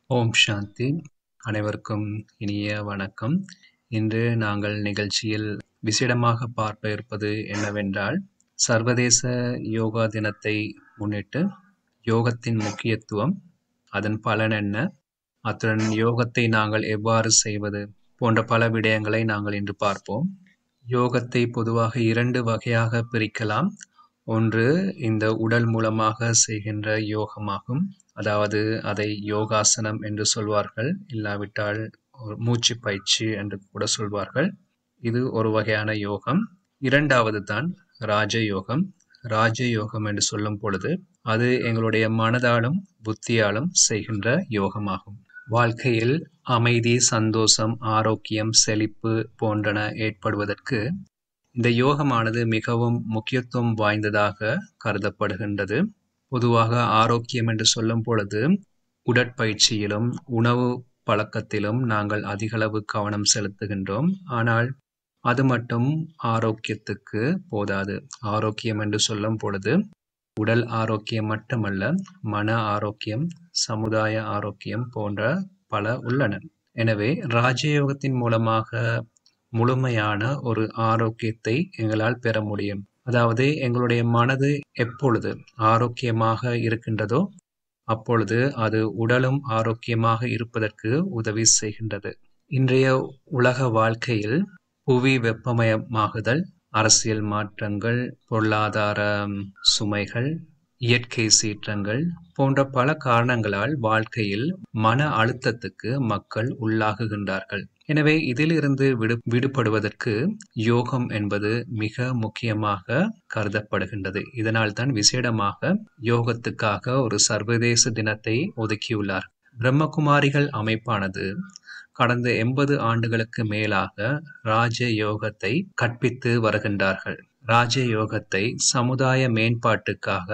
ஓம் சாந்தி அனைவருக்கும் இனிய வணக்கம் இன்று நாங்கள் நிகழ்ச்சியில் விசேடமாக பார்க்க இருப்பது என்னவென்றால் சர்வதேச யோகா தினத்தை முன்னிட்டு யோகத்தின் முக்கியத்துவம் அதன் பலன் என்ன அத்துடன் யோகத்தை நாங்கள் எவ்வாறு செய்வது போன்ற பல விடயங்களை நாங்கள் இன்று பார்ப்போம் யோகத்தை பொதுவாக இரண்டு வகையாக பிரிக்கலாம் ஒன்று இந்த உடல் மூலமாக செய்கின்ற யோகமாகும் அதாவது அதை யோகாசனம் என்று சொல்வார்கள் இல்லாவிட்டால் ஒரு மூச்சு பயிற்சி என்று கூட சொல்வார்கள் இது ஒரு வகையான யோகம் இரண்டாவது தான் ராஜயோகம் ராஜயோகம் என்று சொல்லும் பொழுது அது எங்களுடைய மனதாலும் புத்தியாலும் செய்கின்ற யோகமாகும் வாழ்க்கையில் அமைதி சந்தோஷம் ஆரோக்கியம் செழிப்பு போன்றன ஏற்படுவதற்கு இந்த யோகமானது மிகவும் முக்கியத்துவம் வாய்ந்ததாக கருதப்படுகின்றது பொதுவாக ஆரோக்கியம் என்று சொல்லும் பொழுது உடற்பயிற்சியிலும் உணவு பழக்கத்திலும் நாங்கள் அதிகளவு கவனம் செலுத்துகின்றோம் ஆனால் அது மட்டும் ஆரோக்கியத்துக்கு போதாது ஆரோக்கியம் என்று சொல்லும் பொழுது உடல் ஆரோக்கியம் மட்டுமல்ல மன ஆரோக்கியம் சமுதாய ஆரோக்கியம் போன்ற பல உள்ளன எனவே ராஜயோகத்தின் மூலமாக முழுமையான ஒரு ஆரோக்கியத்தை எங்களால் பெற முடியும் அதாவது எங்களுடைய மனது எப்பொழுது ஆரோக்கியமாக இருக்கின்றதோ அப்பொழுது அது உடலும் ஆரோக்கியமாக இருப்பதற்கு உதவி செய்கின்றது இன்றைய உலக வாழ்க்கையில் புவி வெப்பமயமாகுதல் அரசியல் மாற்றங்கள் பொருளாதார சுமைகள் இயற்கை சீற்றங்கள் போன்ற பல காரணங்களால் வாழ்க்கையில் மன அழுத்தத்துக்கு மக்கள் உள்ளாகுகின்றார்கள் எனவே இதிலிருந்து விடு விடுபடுவதற்கு யோகம் என்பது மிக முக்கியமாக கருதப்படுகின்றது இதனால் தான் விசேடமாக யோகத்துக்காக ஒரு சர்வதேச தினத்தை ஒதுக்கியுள்ளார் பிரம்மகுமாரிகள் அமைப்பானது கடந்த எண்பது ஆண்டுகளுக்கு மேலாக ராஜ யோகத்தை கற்பித்து வருகின்றார்கள் ராஜ யோகத்தை சமுதாய மேம்பாட்டுக்காக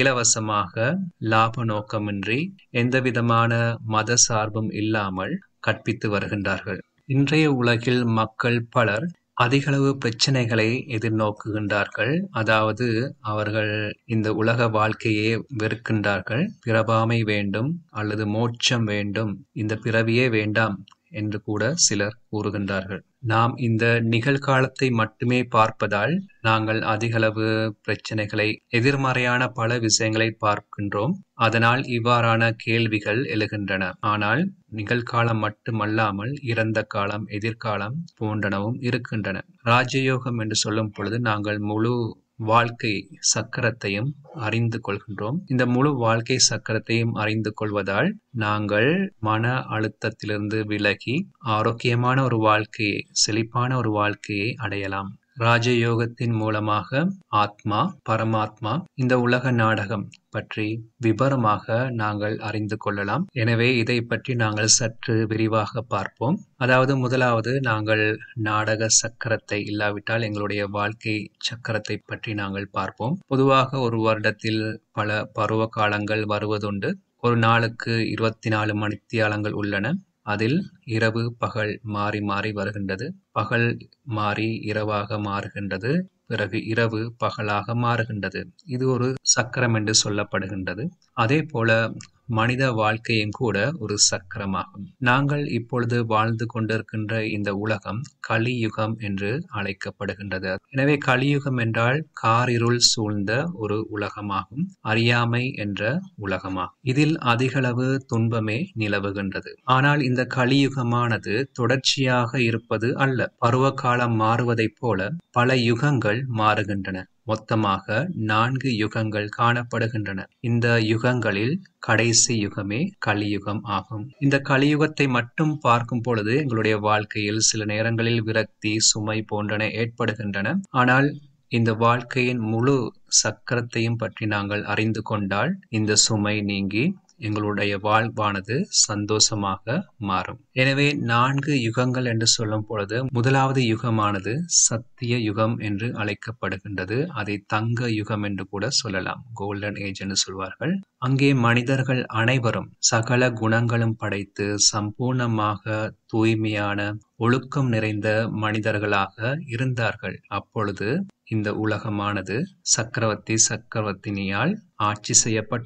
இலவசமாக லாப நோக்கமின்றி எந்தவிதமான மத சார்பும் இல்லாமல் கற்பித்து வருகின்றார்கள் இன்றைய உலகில் மக்கள் பலர் அதிகளவு பிரச்சனைகளை எதிர்நோக்குகின்றார்கள் அதாவது அவர்கள் இந்த உலக வாழ்க்கையே வெறுக்கின்றார்கள் பிறவாமை வேண்டும் அல்லது மோட்சம் வேண்டும் இந்த பிறவியே வேண்டாம் என்று கூட சிலர் கூறுகின்றார்கள் நாம் இந்த நிகழ்காலத்தை மட்டுமே பார்ப்பதால் நாங்கள் அதிகளவு பிரச்சனைகளை எதிர்மறையான பல விஷயங்களை பார்க்கின்றோம் அதனால் இவ்வாறான கேள்விகள் எழுகின்றன ஆனால் நிகழ்காலம் மட்டுமல்லாமல் இறந்த காலம் எதிர்காலம் போன்றனவும் இருக்கின்றன ராஜயோகம் என்று சொல்லும் பொழுது நாங்கள் முழு வாழ்க்கை சக்கரத்தையும் அறிந்து கொள்கின்றோம் இந்த முழு வாழ்க்கை சக்கரத்தையும் அறிந்து கொள்வதால் நாங்கள் மன அழுத்தத்திலிருந்து விலகி ஆரோக்கியமான ஒரு வாழ்க்கையை செழிப்பான ஒரு வாழ்க்கையை அடையலாம் ராஜயோகத்தின் மூலமாக ஆத்மா பரமாத்மா இந்த உலக நாடகம் பற்றி விபரமாக நாங்கள் அறிந்து கொள்ளலாம் எனவே இதை பற்றி நாங்கள் சற்று விரிவாக பார்ப்போம் அதாவது முதலாவது நாங்கள் நாடக சக்கரத்தை இல்லாவிட்டால் எங்களுடைய வாழ்க்கை சக்கரத்தை பற்றி நாங்கள் பார்ப்போம் பொதுவாக ஒரு வருடத்தில் பல பருவ காலங்கள் வருவதுண்டு ஒரு நாளுக்கு இருபத்தி நாலு மணித்தியாலங்கள் உள்ளன அதில் இரவு பகல் மாறி மாறி வருகின்றது பகல் மாறி இரவாக மாறுகின்றது பிறகு இரவு பகலாக மாறுகின்றது இது ஒரு சக்கரம் என்று சொல்லப்படுகின்றது அதே போல மனித வாழ்க்கையும் கூட ஒரு சக்கரமாகும் நாங்கள் இப்பொழுது வாழ்ந்து கொண்டிருக்கின்ற இந்த உலகம் கலியுகம் என்று அழைக்கப்படுகின்றது எனவே கலியுகம் என்றால் காரிருள் சூழ்ந்த ஒரு உலகமாகும் அறியாமை என்ற உலகமாகும் இதில் அதிகளவு துன்பமே நிலவுகின்றது ஆனால் இந்த கலியுகமானது தொடர்ச்சியாக இருப்பது அல்ல பருவ காலம் மாறுவதைப் போல பல யுகங்கள் மாறுகின்றன மொத்தமாக நான்கு யுகங்கள் காணப்படுகின்றன இந்த யுகங்களில் கடைசி யுகமே கலியுகம் ஆகும் இந்த கலியுகத்தை மட்டும் பார்க்கும் பொழுது எங்களுடைய வாழ்க்கையில் சில நேரங்களில் விரக்தி சுமை போன்றன ஏற்படுகின்றன ஆனால் இந்த வாழ்க்கையின் முழு சக்கரத்தையும் பற்றி நாங்கள் அறிந்து கொண்டால் இந்த சுமை நீங்கி எங்களுடைய வாழ்வானது சந்தோஷமாக மாறும் எனவே நான்கு யுகங்கள் என்று சொல்லும் பொழுது முதலாவது யுகமானது சத்திய யுகம் என்று அழைக்கப்படுகின்றது அதை தங்க யுகம் என்று கூட சொல்லலாம் கோல்டன் ஏஜ் என்று சொல்வார்கள் அங்கே மனிதர்கள் அனைவரும் சகல குணங்களும் படைத்து சம்பூர்ணமாக தூய்மையான ஒழுக்கம் நிறைந்த மனிதர்களாக இருந்தார்கள் அப்பொழுது இந்த உலகமானது சக்கரவர்த்தி சக்கரவர்த்தினியால் ஆட்சி செய்யப்பட்டது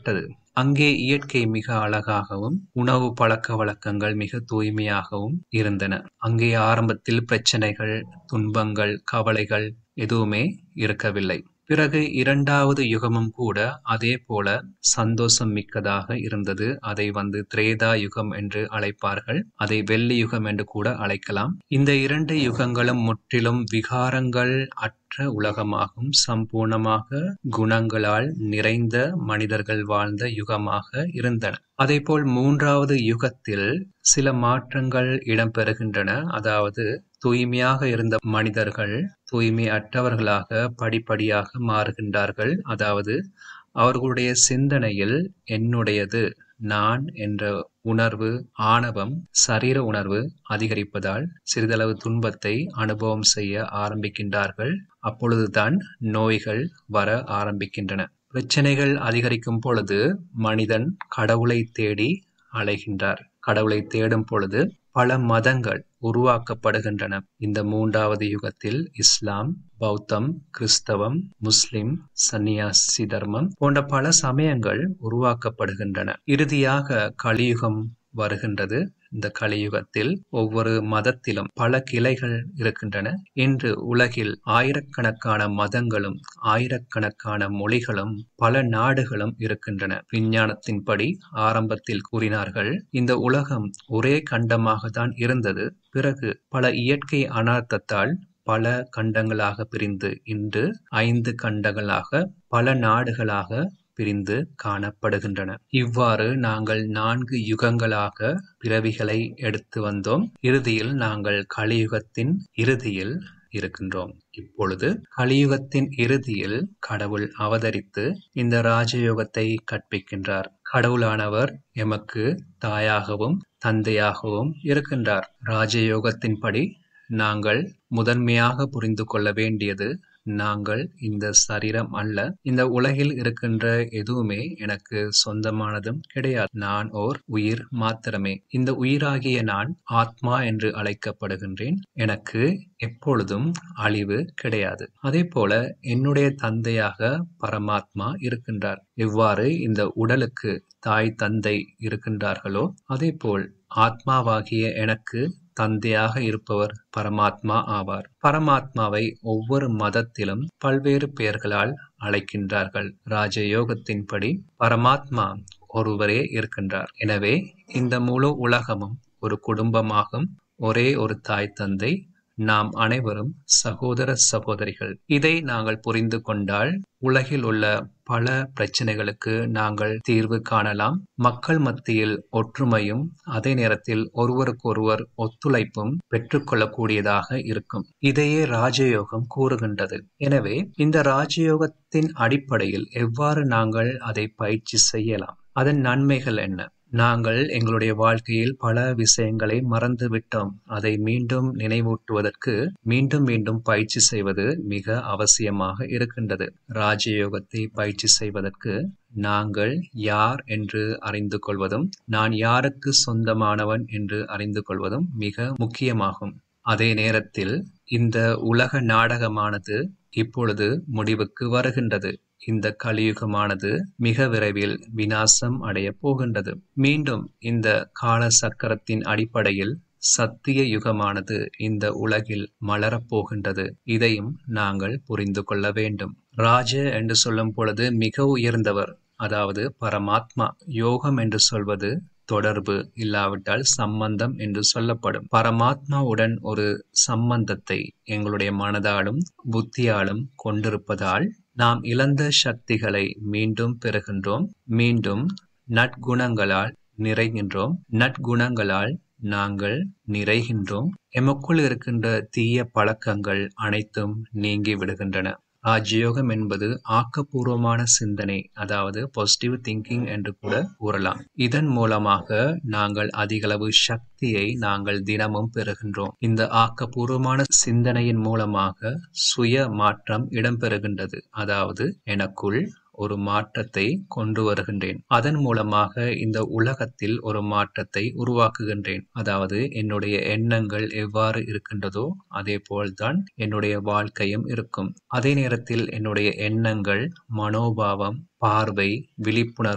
அங்கே இயற்கை மிக அழகாகவும் உணவு பழக்க வழக்கங்கள் மிக தூய்மையாகவும் இருந்தன அங்கே ஆரம்பத்தில் பிரச்சனைகள் துன்பங்கள் கவலைகள் எதுவுமே இருக்கவில்லை பிறகு இரண்டாவது யுகமும் கூட அதே போல சந்தோஷம் மிக்கதாக இருந்தது அதை வந்து திரேதா யுகம் என்று அழைப்பார்கள் அதை வெள்ளி யுகம் என்று கூட அழைக்கலாம் இந்த இரண்டு யுகங்களும் முற்றிலும் விகாரங்கள் அற்ற உலகமாகும் சம்பூர்ணமாக குணங்களால் நிறைந்த மனிதர்கள் வாழ்ந்த யுகமாக இருந்தன அதேபோல் மூன்றாவது யுகத்தில் சில மாற்றங்கள் இடம்பெறுகின்றன அதாவது தூய்மையாக இருந்த மனிதர்கள் தூய்மை அற்றவர்களாக படிப்படியாக மாறுகின்றார்கள் அதாவது அவர்களுடைய சிந்தனையில் என்னுடையது நான் என்ற உணர்வு ஆணவம் சரீர உணர்வு அதிகரிப்பதால் சிறிதளவு துன்பத்தை அனுபவம் செய்ய ஆரம்பிக்கின்றார்கள் அப்பொழுதுதான் நோய்கள் வர ஆரம்பிக்கின்றன பிரச்சனைகள் அதிகரிக்கும் பொழுது மனிதன் கடவுளை தேடி அலைகின்றார் கடவுளை தேடும் பொழுது பல மதங்கள் உருவாக்கப்படுகின்றன இந்த மூன்றாவது யுகத்தில் இஸ்லாம் பௌத்தம் கிறிஸ்தவம் முஸ்லிம் சன்னியாசி தர்மம் போன்ற பல சமயங்கள் உருவாக்கப்படுகின்றன இறுதியாக கலியுகம் வருகின்றது இந்த கலியுகத்தில் ஒவ்வொரு மதத்திலும் பல கிளைகள் இருக்கின்றன இன்று உலகில் ஆயிரக்கணக்கான மதங்களும் ஆயிரக்கணக்கான மொழிகளும் பல நாடுகளும் இருக்கின்றன விஞ்ஞானத்தின்படி ஆரம்பத்தில் கூறினார்கள் இந்த உலகம் ஒரே கண்டமாக தான் இருந்தது பிறகு பல இயற்கை அனர்த்தத்தால் பல கண்டங்களாக பிரிந்து இன்று ஐந்து கண்டங்களாக பல நாடுகளாக பிரிந்து காணப்படுகின்றன இவ்வாறு நாங்கள் நான்கு யுகங்களாக பிறவிகளை எடுத்து வந்தோம் இறுதியில் நாங்கள் கலியுகத்தின் இறுதியில் இருக்கின்றோம் இப்பொழுது கலியுகத்தின் இறுதியில் கடவுள் அவதரித்து இந்த ராஜயோகத்தை கற்பிக்கின்றார் கடவுளானவர் எமக்கு தாயாகவும் தந்தையாகவும் இருக்கின்றார் ராஜயோகத்தின்படி நாங்கள் முதன்மையாக புரிந்து கொள்ள வேண்டியது நாங்கள் இந்த சரீரம் அல்ல இந்த உலகில் இருக்கின்ற எதுவுமே எனக்கு சொந்தமானதும் கிடையாது நான் ஓர் உயிர் மாத்திரமே இந்த உயிராகிய நான் ஆத்மா என்று அழைக்கப்படுகின்றேன் எனக்கு எப்பொழுதும் அழிவு கிடையாது அதே போல என்னுடைய தந்தையாக பரமாத்மா இருக்கின்றார் எவ்வாறு இந்த உடலுக்கு தாய் தந்தை இருக்கின்றார்களோ அதே போல் ஆத்மாவாகிய எனக்கு தந்தையாக இருப்பவர் பரமாத்மா ஆவார் பரமாத்மாவை ஒவ்வொரு மதத்திலும் பல்வேறு பெயர்களால் அழைக்கின்றார்கள் ராஜயோகத்தின்படி பரமாத்மா ஒருவரே இருக்கின்றார் எனவே இந்த முழு உலகமும் ஒரு குடும்பமாகும் ஒரே ஒரு தாய் தந்தை நாம் அனைவரும் சகோதர சகோதரிகள் இதை நாங்கள் புரிந்து கொண்டால் உலகில் உள்ள பல பிரச்சனைகளுக்கு நாங்கள் தீர்வு காணலாம் மக்கள் மத்தியில் ஒற்றுமையும் அதே நேரத்தில் ஒருவருக்கொருவர் ஒத்துழைப்பும் பெற்றுக்கொள்ளக்கூடியதாக இருக்கும் இதையே ராஜயோகம் கூறுகின்றது எனவே இந்த ராஜயோகத்தின் அடிப்படையில் எவ்வாறு நாங்கள் அதை பயிற்சி செய்யலாம் அதன் நன்மைகள் என்ன நாங்கள் எங்களுடைய வாழ்க்கையில் பல விஷயங்களை மறந்து விட்டோம் அதை மீண்டும் நினைவூட்டுவதற்கு மீண்டும் மீண்டும் பயிற்சி செய்வது மிக அவசியமாக இருக்கின்றது ராஜயோகத்தை பயிற்சி செய்வதற்கு நாங்கள் யார் என்று அறிந்து கொள்வதும் நான் யாருக்கு சொந்தமானவன் என்று அறிந்து கொள்வதும் மிக முக்கியமாகும் அதே நேரத்தில் இந்த உலக நாடகமானது இப்பொழுது முடிவுக்கு வருகின்றது இந்த கலியுகமானது மிக விரைவில் வினாசம் அடைய போகின்றது மீண்டும் இந்த கால சக்கரத்தின் அடிப்படையில் சத்திய யுகமானது இந்த உலகில் மலரப் போகின்றது இதையும் நாங்கள் புரிந்து கொள்ள வேண்டும் ராஜ என்று சொல்லும் பொழுது மிக உயர்ந்தவர் அதாவது பரமாத்மா யோகம் என்று சொல்வது தொடர்பு இல்லாவிட்டால் சம்பந்தம் என்று சொல்லப்படும் பரமாத்மாவுடன் ஒரு சம்பந்தத்தை எங்களுடைய மனதாலும் புத்தியாலும் கொண்டிருப்பதால் நாம் இழந்த சக்திகளை மீண்டும் பெறுகின்றோம் மீண்டும் நற்குணங்களால் நிறைகின்றோம் நற்குணங்களால் நாங்கள் நிறைகின்றோம் எமக்குள் இருக்கின்ற தீய பழக்கங்கள் அனைத்தும் நீங்கி விடுகின்றன ராஜயோகம் என்பது ஆக்கப்பூர்வமான சிந்தனை அதாவது பாசிட்டிவ் திங்கிங் என்று கூட கூறலாம் இதன் மூலமாக நாங்கள் அதிகளவு சக்தியை நாங்கள் தினமும் பெறுகின்றோம் இந்த ஆக்கப்பூர்வமான சிந்தனையின் மூலமாக சுய மாற்றம் இடம்பெறுகின்றது அதாவது எனக்குள் ஒரு மாற்றத்தை கொண்டு வருகின்றேன் அதன் மூலமாக இந்த உலகத்தில் ஒரு மாற்றத்தை உருவாக்குகின்றேன் அதாவது என்னுடைய எண்ணங்கள் எவ்வாறு இருக்கின்றதோ அதே போல்தான் என்னுடைய வாழ்க்கையும் இருக்கும் அதே நேரத்தில் என்னுடைய எண்ணங்கள் மனோபாவம் பார்வை விழிப்புணர்வு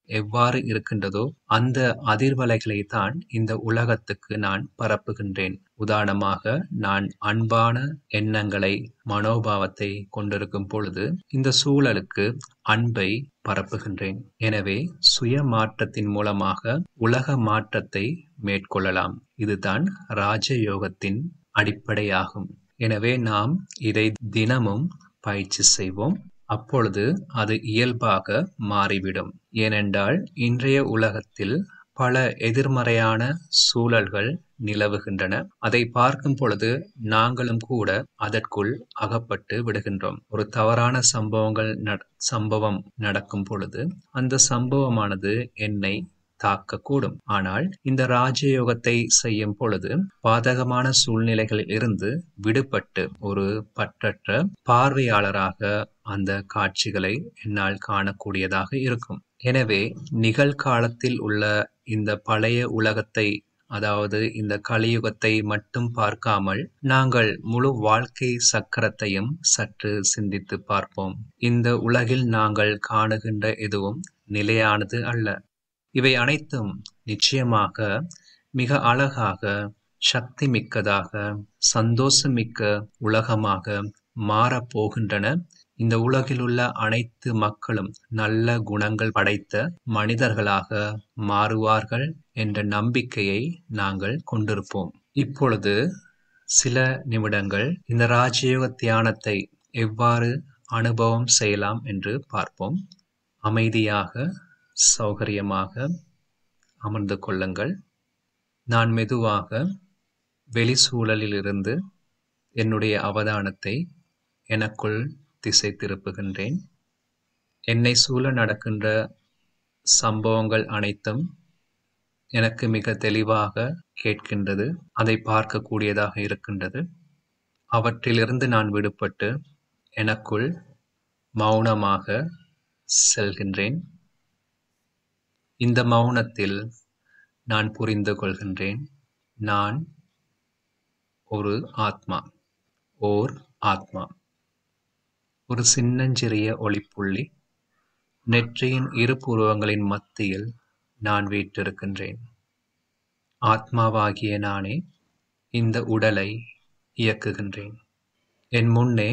எவ்வாறு இருக்கின்றதோ அந்த அதிர்வலைகளை தான் இந்த உலகத்துக்கு நான் பரப்புகின்றேன் உதாரணமாக நான் அன்பான எண்ணங்களை மனோபாவத்தை கொண்டிருக்கும் பொழுது இந்த சூழலுக்கு அன்பை பரப்புகின்றேன் எனவே சுய மாற்றத்தின் மூலமாக உலக மாற்றத்தை மேற்கொள்ளலாம் இதுதான் ராஜயோகத்தின் அடிப்படையாகும் எனவே நாம் இதை தினமும் பயிற்சி செய்வோம் அப்பொழுது அது இயல்பாக மாறிவிடும் ஏனென்றால் இன்றைய உலகத்தில் பல எதிர்மறையான சூழல்கள் நிலவுகின்றன அதை பார்க்கும் பொழுது நாங்களும் கூட அதற்குள் அகப்பட்டு விடுகின்றோம் ஒரு தவறான சம்பவங்கள் சம்பவம் நடக்கும் பொழுது அந்த சம்பவமானது என்னை தாக்கக்கூடும் ஆனால் இந்த ராஜயோகத்தை செய்யும் பொழுது பாதகமான சூழ்நிலைகளில் இருந்து விடுபட்டு ஒரு பற்றற்ற பார்வையாளராக அந்த காட்சிகளை என்னால் காணக்கூடியதாக இருக்கும் எனவே நிகழ்காலத்தில் உள்ள இந்த பழைய உலகத்தை அதாவது இந்த கலியுகத்தை மட்டும் பார்க்காமல் நாங்கள் முழு வாழ்க்கை சக்கரத்தையும் சற்று சிந்தித்து பார்ப்போம் இந்த உலகில் நாங்கள் காணுகின்ற எதுவும் நிலையானது அல்ல இவை அனைத்தும் நிச்சயமாக மிக அழகாக சக்தி மிக்கதாக சந்தோஷமிக்க உலகமாக மாறப்போகின்றன இந்த உலகில் உள்ள அனைத்து மக்களும் நல்ல குணங்கள் படைத்த மனிதர்களாக மாறுவார்கள் என்ற நம்பிக்கையை நாங்கள் கொண்டிருப்போம் இப்பொழுது சில நிமிடங்கள் இந்த ராஜயோக தியானத்தை எவ்வாறு அனுபவம் செய்யலாம் என்று பார்ப்போம் அமைதியாக சௌகரியமாக அமர்ந்து கொள்ளுங்கள் நான் மெதுவாக வெளி சூழலிலிருந்து என்னுடைய அவதானத்தை எனக்குள் திசை திருப்புகின்றேன் என்னை சூழ நடக்கின்ற சம்பவங்கள் அனைத்தும் எனக்கு மிக தெளிவாக கேட்கின்றது அதை பார்க்கக்கூடியதாக இருக்கின்றது அவற்றிலிருந்து நான் விடுபட்டு எனக்குள் மௌனமாக செல்கின்றேன் இந்த மௌனத்தில் நான் புரிந்து கொள்கின்றேன் நான் ஒரு ஆத்மா ஓர் ஆத்மா ஒரு சின்னஞ்சிறிய ஒளிப்புள்ளி நெற்றியின் இரு புருவங்களின் மத்தியில் நான் வீற்றிருக்கின்றேன் ஆத்மாவாகிய நானே இந்த உடலை இயக்குகின்றேன் என் முன்னே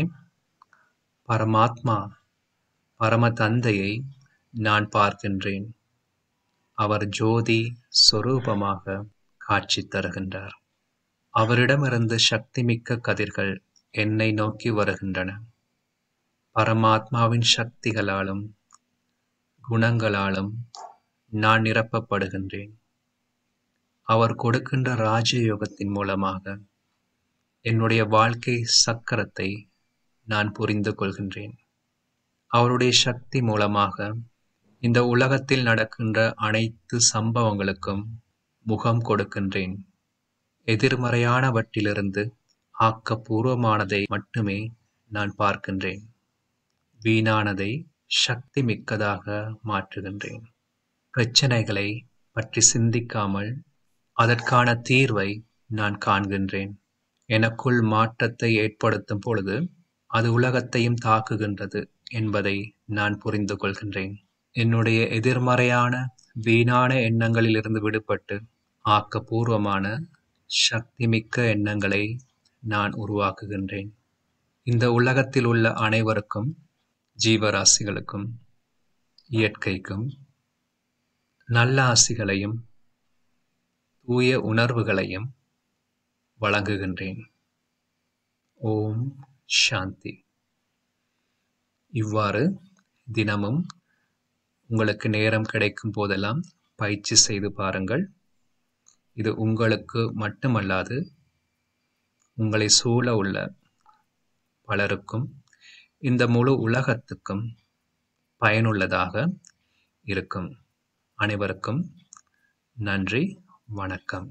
பரமாத்மா பரம தந்தையை நான் பார்க்கின்றேன் அவர் ஜோதி சொரூபமாக காட்சி தருகின்றார் அவரிடமிருந்து சக்திமிக்க கதிர்கள் என்னை நோக்கி வருகின்றன பரமாத்மாவின் சக்திகளாலும் குணங்களாலும் நான் நிரப்பப்படுகின்றேன் அவர் கொடுக்கின்ற ராஜயோகத்தின் மூலமாக என்னுடைய வாழ்க்கை சக்கரத்தை நான் புரிந்து கொள்கின்றேன் அவருடைய சக்தி மூலமாக இந்த உலகத்தில் நடக்கின்ற அனைத்து சம்பவங்களுக்கும் முகம் கொடுக்கின்றேன் எதிர்மறையானவற்றிலிருந்து ஆக்கப்பூர்வமானதை மட்டுமே நான் பார்க்கின்றேன் வீணானதை சக்தி மிக்கதாக மாற்றுகின்றேன் பிரச்சனைகளை பற்றி சிந்திக்காமல் அதற்கான தீர்வை நான் காண்கின்றேன் எனக்குள் மாற்றத்தை ஏற்படுத்தும் பொழுது அது உலகத்தையும் தாக்குகின்றது என்பதை நான் புரிந்து கொள்கின்றேன் என்னுடைய எதிர்மறையான வீணான எண்ணங்களிலிருந்து விடுபட்டு ஆக்கப்பூர்வமான சக்திமிக்க எண்ணங்களை நான் உருவாக்குகின்றேன் இந்த உலகத்தில் உள்ள அனைவருக்கும் ஜீவராசிகளுக்கும் இயற்கைக்கும் நல்ல ஆசிகளையும் தூய உணர்வுகளையும் வழங்குகின்றேன் ஓம் சாந்தி இவ்வாறு தினமும் உங்களுக்கு நேரம் கிடைக்கும் போதெல்லாம் பயிற்சி செய்து பாருங்கள் இது உங்களுக்கு மட்டுமல்லாது உங்களை சூழ உள்ள பலருக்கும் இந்த முழு உலகத்துக்கும் பயனுள்ளதாக இருக்கும் அனைவருக்கும் நன்றி வணக்கம்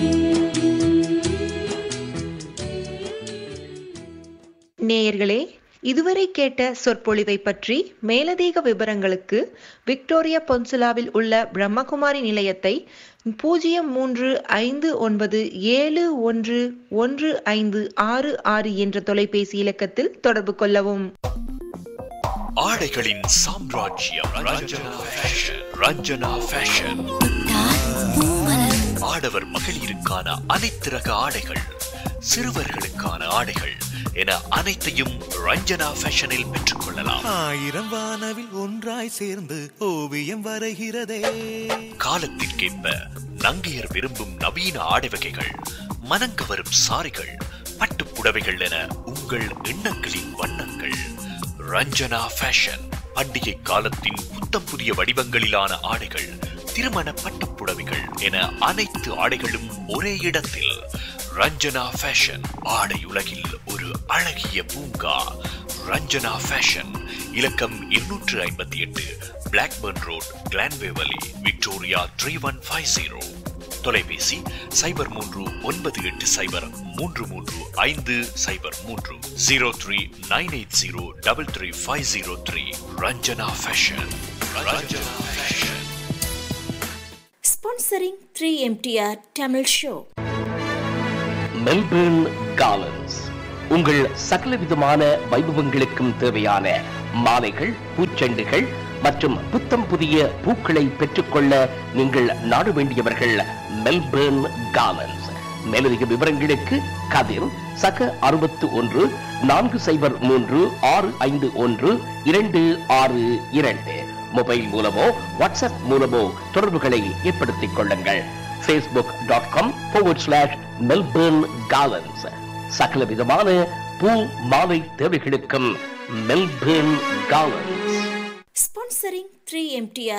நேயர்களே இதுவரை கேட்ட சொற்பொழிவை பற்றி மேலதிக விவரங்களுக்கு விக்டோரியா பொன்சுலாவில் உள்ள பிரம்மகுமாரி நிலையத்தை பூஜ்ஜியம் மூன்று ஐந்து ஒன்பது ஏழு ஒன்று ஒன்று ஐந்து ஆறு ஆறு என்ற தொலைபேசி இலக்கத்தில் தொடர்பு கொள்ளவும் ஆடைகளின் சாம்ராஜ்யம் ரஞ்சனா ஃபேஷன் ரஞ்சனா ஃபேஷன் ஆடவர் மகளிருக்கான அனைத்து ரக ஆடைகள் சிறுவர்களுக்கான ஆடைகள் என அனைத்தையும் ரஞ்சனா ஃபேஷனில் பெற்றுக்கொள்ளலாம் ஆயிரம் வானவில் ஒன்றாய் சேர்ந்து ஓவியம் வரைகிறதே காலத்திற்கேற்ப நங்கையர் விரும்பும் நவீன ஆடை வகைகள் மனங்கவரும் சாரிகள் பட்டுப் புடவைகள் என உங்கள் எண்ணங்களின் வண்ணங்கள் ரஞ்சனா ஃபேஷன் பண்டிகை காலத்தின் புத்தம் புதிய வடிவங்களிலான ஆடைகள் திருமண பட்டுப் புடவைகள் என அனைத்து ஆடைகளும் ஒரே இடத்தில் ரஞ்சனா ஃபேஷன் ஆடை உலகில் ஒரு அழகிய பூங்கா ரஞ்சனா ஃபேஷன் இலக்கம் இருநூற்று ஐம்பத்தி எட்டு Blackburn road Glen Waverley Victoria three one five zero தொலைபேசி சைபர் மூன்று ஒன்பது எட்டு சைபர் மூன்று மூன்று ஐந்து சைபர் மூன்று zero three nine eight zero double three five zero three Ranjana fashion Ranjana fashion Sponsoring 3MTR Tamil Show. Melbourne காலன்ஸ் உங்கள் சகலவிதமான வைபவங்களுக்கும் தேவையான மாலைகள் பூச்செண்டுகள் மற்றும் புத்தம் புதிய பூக்களை பெற்றுக்கொள்ள நீங்கள் நாட வேண்டியவர்கள் மெல்பர்ன் காலன்ஸ் மேலதிக விவரங்களுக்கு கதிர் சக அறுபத்து ஒன்று நான்கு சைபர் மூன்று ஆறு ஐந்து ஒன்று இரண்டு ஆறு இரண்டு மொபைல் மூலமோ வாட்ஸ்அப் மூலமோ தொடர்புகளை ஏற்படுத்திக் கொள்ளுங்கள் Facebook dot com forward slash Melbourne காலன்ஸ் சகல விதமான பூ மாலை தேவைகளுக்கும் மெல்பர்ன் காலன்ஸ் Sponsoring 3MTR